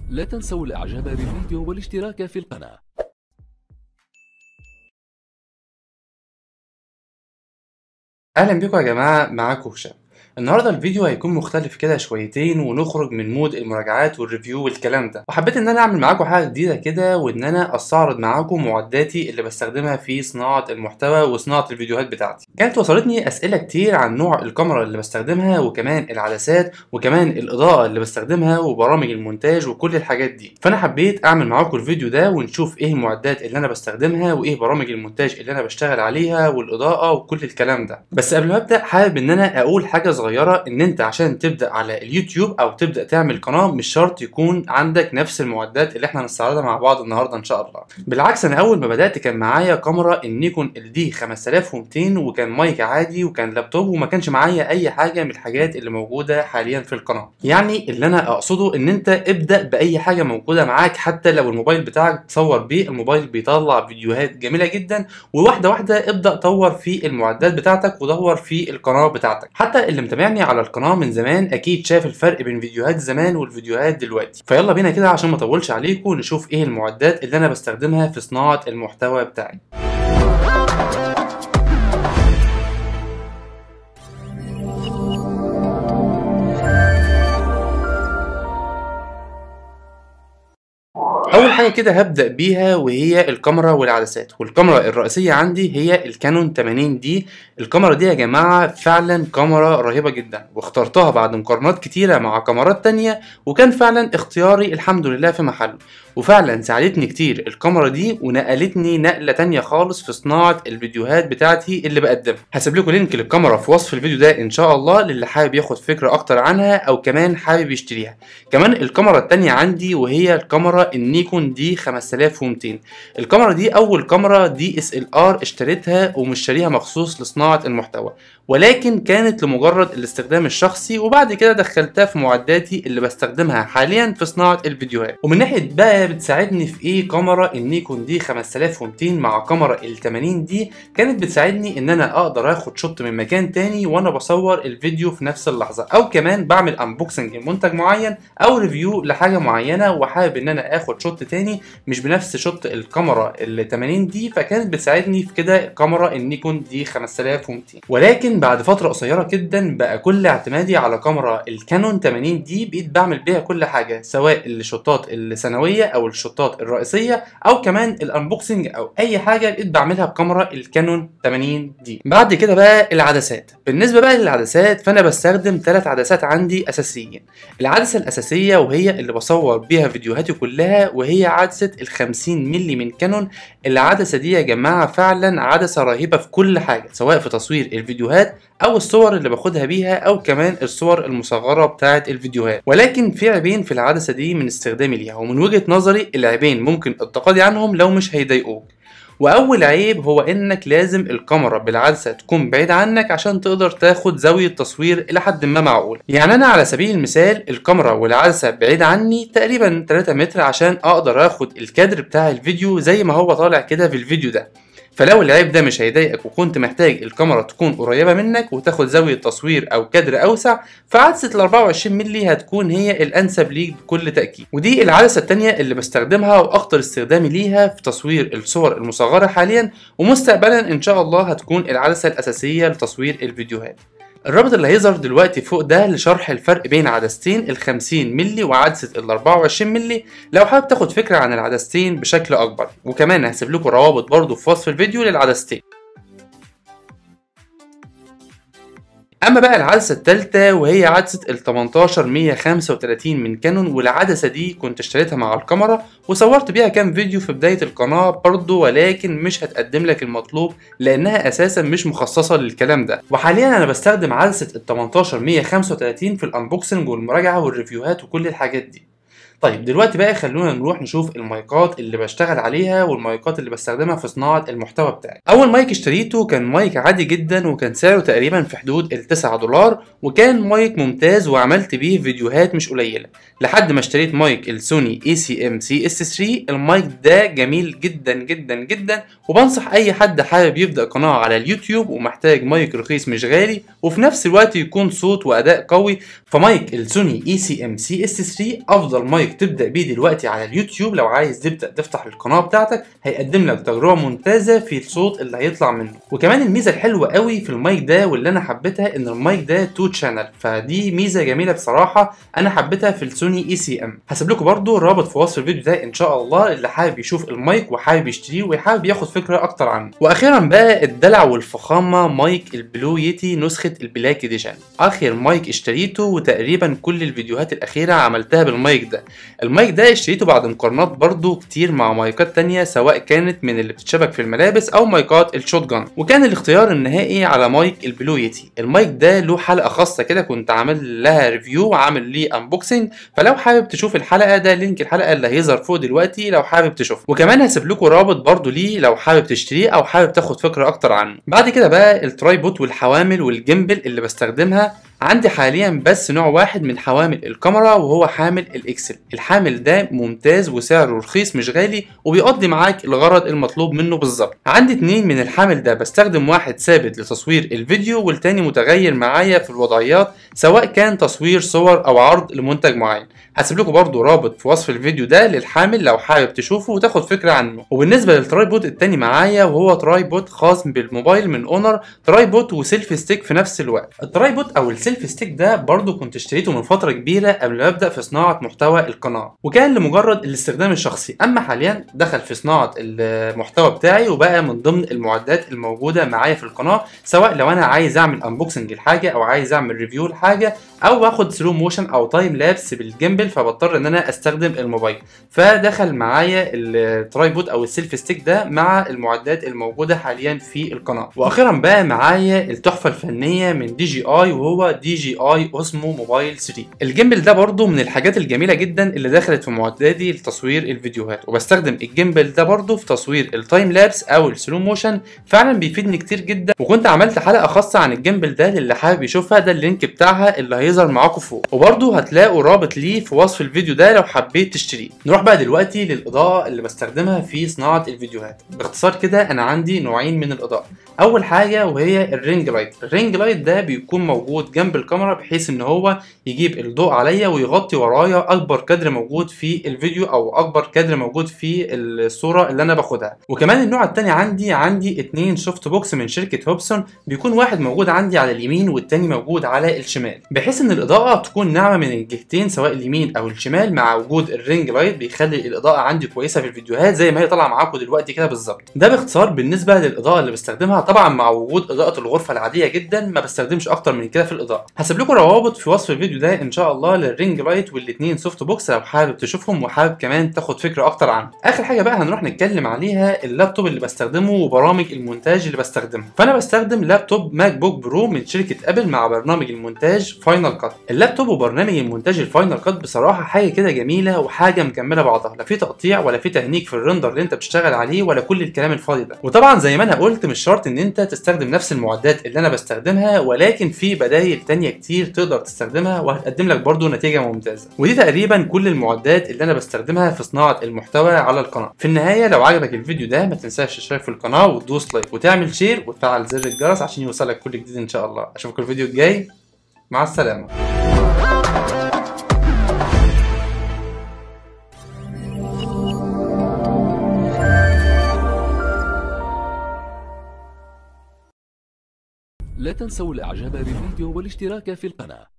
لا تنسوا الاعجاب بالفيديو والاشتراك في القناة اهلا بيكم يا جماعه معاكم هشام النهارده الفيديو هيكون مختلف كده شويتين ونخرج من مود المراجعات والريفيو والكلام ده وحبيت ان انا اعمل معاكم حاجه جديده كده وان انا استعرض معاكم معداتي اللي بستخدمها في صناعه المحتوى وصناعه الفيديوهات بتاعتي كانت وصلتني اسئله كتير عن نوع الكاميرا اللي بستخدمها وكمان العدسات وكمان الاضاءه اللي بستخدمها وبرامج المونتاج وكل الحاجات دي فانا حبيت اعمل معاكم الفيديو ده ونشوف ايه المعدات اللي انا بستخدمها وايه برامج المونتاج اللي انا بشتغل عليها والاضاءه وكل الكلام ده بس قبل ما ابدا حابب ان انا اقول حاجه صغيره ان انت عشان تبدا على اليوتيوب او تبدا تعمل قناه مش شرط يكون عندك نفس المعدات اللي احنا هنستعرضها مع بعض النهارده ان شاء الله بالعكس انا اول ما بدات كان معايا كاميرا النيكون ال دي 5200 وكان مايك عادي وكان لابتوب وما كانش معايا اي حاجه من الحاجات اللي موجوده حاليا في القناه يعني اللي انا اقصده ان انت ابدا باي حاجه موجوده معاك حتى لو الموبايل بتاعك تصور بيه الموبايل بيطلع فيديوهات جميله جدا وواحده واحده ابدا طور في المعدات بتاعتك ودور في القناه بتاعتك حتى اللي متابعني على القناه من زمان اكيد شاف الفرق بين فيديوهات زمان والفيديوهات دلوقتي فيلا بينا كده عشان ما اطولش عليكم نشوف ايه المعدات اللي انا بستخدمها في صناعه المحتوى بتاعي اول حاجه كده هبدا بيها وهي الكاميرا والعدسات والكاميرا الرئيسيه عندي هي الكانون 80 دي الكاميرا دي يا جماعه فعلا كاميرا رهيبه جدا واخترتها بعد مقارنات كتيره مع كاميرات تانية وكان فعلا اختياري الحمد لله في محله وفعلا ساعدتني كتير الكاميرا دي ونقلتني نقله تانية خالص في صناعه الفيديوهات بتاعتي اللي بقدمها هسيب لكم لينك للكاميرا في وصف الفيديو ده ان شاء الله للي حابب ياخد فكره اكتر عنها او كمان حابب يشتريها كمان الكاميرا التانية عندي وهي الكاميرا النيكون دي 5200 الكاميرا دي اول كاميرا دي اس ال ار اشتريتها ومش شاريها مخصوص لصناعه المحتوى ولكن كانت لمجرد الاستخدام الشخصي وبعد كده دخلتها في معداتي اللي بستخدمها حاليا في صناعه الفيديوهات ومن ناحيه بقى بتساعدني في ايه كاميرا النيكون دي 5200 مع كاميرا ال 80 دي كانت بتساعدني ان انا اقدر اخد شوت من مكان تاني وانا بصور الفيديو في نفس اللحظه او كمان بعمل انبوكسنج لمنتج معين او ريفيو لحاجه معينه وحابب ان انا اخد شوت تاني مش بنفس شوت الكاميرا ال 80 دي فكانت بتساعدني في كده كاميرا النيكون دي 5200 ولكن بعد فتره قصيره جدا بقى كل اعتمادي على كاميرا الكانون 80 دي بقيت بعمل بيها كل حاجه سواء الشوتات الثانويه او الشوتات الرئيسيه او كمان الانبوكسنج او اي حاجه بقيت بعملها بكاميرا الكانون 80 دي بعد كده بقى العدسات بالنسبه بقى للعدسات فانا بستخدم ثلاث عدسات عندي اساسيين العدسه الاساسيه وهي اللي بصور بيها فيديوهاتي كلها وهي عدسه ال 50 مللي من كانون العدسه دي يا جماعه فعلا عدسه رهيبه في كل حاجه سواء في تصوير الفيديوهات او الصور اللي باخدها بيها او كمان الصور المصغره بتاعه الفيديوهات ولكن في عيبين في العدسه دي من استخدامي ليها ومن وجهه نظري العيبين ممكن التقاضي عنهم لو مش هيضايقوك واول عيب هو انك لازم الكاميرا بالعدسه تكون بعيد عنك عشان تقدر تاخد زاويه تصوير الى حد ما معقول يعني انا على سبيل المثال الكاميرا والعدسه بعيد عني تقريبا 3 متر عشان اقدر اخد الكادر بتاع الفيديو زي ما هو طالع كده في الفيديو ده فلو العيب ده مش هيضايقك وكنت محتاج الكاميرا تكون قريبه منك وتاخد زاويه تصوير او كادر اوسع فعدسه ال 24 مللي هتكون هي الانسب ليك بكل تاكيد ودي العدسه التانية اللي بستخدمها واكتر استخدامي ليها في تصوير الصور المصغره حاليا ومستقبلا ان شاء الله هتكون العدسه الاساسيه لتصوير الفيديوهات الرابط اللي هيظهر دلوقتي فوق ده لشرح الفرق بين عدستين ال 50 مللي وعدسة ال 24 مللي لو حابب تاخد فكرة عن العدستين بشكل أكبر وكمان هسيب لكم روابط برضو في وصف الفيديو للعدستين اما بقى العدسه الثالثه وهي عدسه ال 18 135 من كانون والعدسه دي كنت اشتريتها مع الكاميرا وصورت بيها كام فيديو في بدايه القناه برضو ولكن مش هتقدم لك المطلوب لانها اساسا مش مخصصه للكلام ده وحاليا انا بستخدم عدسه ال 18 135 في الانبوكسنج والمراجعه والريفيوهات وكل الحاجات دي طيب دلوقتي بقى خلونا نروح نشوف المايكات اللي بشتغل عليها والمايكات اللي بستخدمها في صناعة المحتوى بتاعي أول مايك اشتريته كان مايك عادي جدا وكان سعره تقريبا في حدود ال 9 دولار وكان مايك ممتاز وعملت بيه فيديوهات مش قليلة لحد ما اشتريت مايك السوني اي سي ام سي اس 3 المايك ده جميل جدا جدا جدا وبنصح اي حد حابب يبدا قناه على اليوتيوب ومحتاج مايك رخيص مش غالي وفي نفس الوقت يكون صوت واداء قوي فمايك السوني اي سي ام سي اس 3 افضل مايك تبدا بيه دلوقتي على اليوتيوب لو عايز تبدا تفتح القناه بتاعتك هيقدم لك تجربه ممتازه في الصوت اللي هيطلع منه وكمان الميزه الحلوه قوي في المايك ده واللي انا حبيتها ان المايك ده تو شانل فدي ميزه جميله بصراحه انا حبيتها في السوني اي سي ام هسيب لكم برده رابط في وصف الفيديو ده ان شاء الله اللي حابب يشوف المايك وحابب يشتريه وحابب ياخد فكره اكتر عنه واخيرا بقى الدلع والفخامه مايك البلو ييتي نسخه البلاك اديشن اخر مايك اشتريته وتقريبا كل الفيديوهات الاخيره عملتها بالمايك ده المايك ده اشتريته بعد مقارنات برضو كتير مع مايكات تانية سواء كانت من اللي بتتشبك في الملابس او مايكات الشوت جان وكان الاختيار النهائي على مايك البلو ييتي المايك ده له حلقه خاصه كده كنت عامل لها ريفيو وعامل ليه انبوكسنج فلو حابب تشوف الحلقه ده لينك الحلقه اللي هيظهر فوق دلوقتي لو حابب تشوفه وكمان هسيب لكم رابط برضو ليه لو حابب تشتريه او حابب تاخد فكره اكتر عنه بعد كده بقى الترايبوت والحوامل والجيمبل اللي بستخدمها عندي حاليا بس نوع واحد من حوامل الكاميرا وهو حامل الاكسل الحامل ده ممتاز وسعره رخيص مش غالي وبيقضي معاك الغرض المطلوب منه بالظبط عندي اتنين من الحامل ده بستخدم واحد ثابت لتصوير الفيديو والتاني متغير معايا في الوضعيات سواء كان تصوير صور او عرض لمنتج معين هسيب لكم برضو رابط في وصف الفيديو ده للحامل لو حابب تشوفه وتاخد فكره عنه وبالنسبه للترايبود التاني معايا وهو ترايبود خاص بالموبايل من اونر ترايبود وسيلفي ستيك في نفس الوقت الترايبود او السيلفي ستيك ده برضو كنت اشتريته من فتره كبيره قبل ما ابدا في صناعه محتوى القناه وكان لمجرد الاستخدام الشخصي اما حاليا دخل في صناعه المحتوى بتاعي وبقى من ضمن المعدات الموجوده معايا في القناه سواء لو انا عايز اعمل انبوكسنج لحاجه او عايز اعمل ريفيو لحاجه او باخد سلو موشن او تايم لابس بالجيمبل فبضطر ان انا استخدم الموبايل فدخل معايا الترايبود او السيلفي ستيك ده مع المعدات الموجوده حاليا في القناه واخيرا بقى معايا التحفه الفنيه من دي جي اي وهو دي جي اي اوسمو موبايل 3 الجيمبل ده برضو من الحاجات الجميله جدا اللي دخلت في معداتي لتصوير الفيديوهات وبستخدم الجيمبل ده برضو في تصوير التايم لابس او السلو موشن فعلا بيفيدني كتير جدا وكنت عملت حلقه خاصه عن الجيمبل ده للي حابب يشوفها ده اللينك بتاعها اللي هيظهر معاكم فوق وبرضو هتلاقوا رابط ليه في وصف الفيديو ده لو حبيت تشتريه نروح بقى دلوقتي للاضاءه اللي بستخدمها في صناعه الفيديوهات باختصار كده انا عندي نوعين من الاضاءه اول حاجه وهي الرينج لايت الرينج لايت ده بيكون موجود جنب الكاميرا بحيث ان هو يجيب الضوء عليا ويغطي ورايا اكبر كادر موجود في الفيديو او اكبر كادر موجود في الصوره اللي انا باخدها وكمان النوع التاني عندي عندي اتنين سوفت بوكس من شركه هوبسون بيكون واحد موجود عندي على اليمين والتاني موجود على الشمال بحيث ان الاضاءه تكون ناعمه من الجهتين سواء اليمين او الشمال مع وجود الرينج لايت بيخلي الاضاءه عندي كويسه في الفيديوهات زي ما هي طالعه معاكم دلوقتي كده بالظبط ده باختصار بالنسبه للاضاءه اللي بستخدمها طبعا مع وجود اضاءه الغرفه العاديه جدا ما بستخدمش اكتر من كده في الاضاءه هسيب لكم روابط في وصف الفيديو ده ان شاء الله للرينج لايت والاثنين سوفت بوكس لو حابب تشوفهم وحابب كمان تاخد فكره اكتر عنه اخر حاجه بقى هنروح نتكلم عليها اللابتوب اللي بستخدمه وبرامج المونتاج اللي بستخدمها فانا بستخدم لابتوب ماك بوك برو من شركه ابل مع برنامج المونتاج فاينل كات اللابتوب وبرنامج المونتاج الفاينل كات بصراحه حاجه كده جميله وحاجه مكمله بعضها لا في تقطيع ولا في تهنيك في الرندر اللي انت بتشتغل عليه ولا كل الكلام الفاضي ده وطبعا زي ما انا قلت مش شرط ان انت تستخدم نفس المعدات اللي انا بستخدمها ولكن في بدايل تانية كتير تقدر تستخدمها وهتقدم لك برضو نتيجه ممتازه ودي تقريبا كل المعدات اللي انا بستخدمها في صناعه المحتوى على القناه في النهايه لو عجبك الفيديو ده ما تنساش تشترك في القناه وتدوس لايك وتعمل شير وتفعل زر الجرس عشان يوصلك كل جديد ان شاء الله اشوفكم الفيديو الجاي مع السلامه لا تنسوا الاعجاب بالفيديو والاشتراك في القناة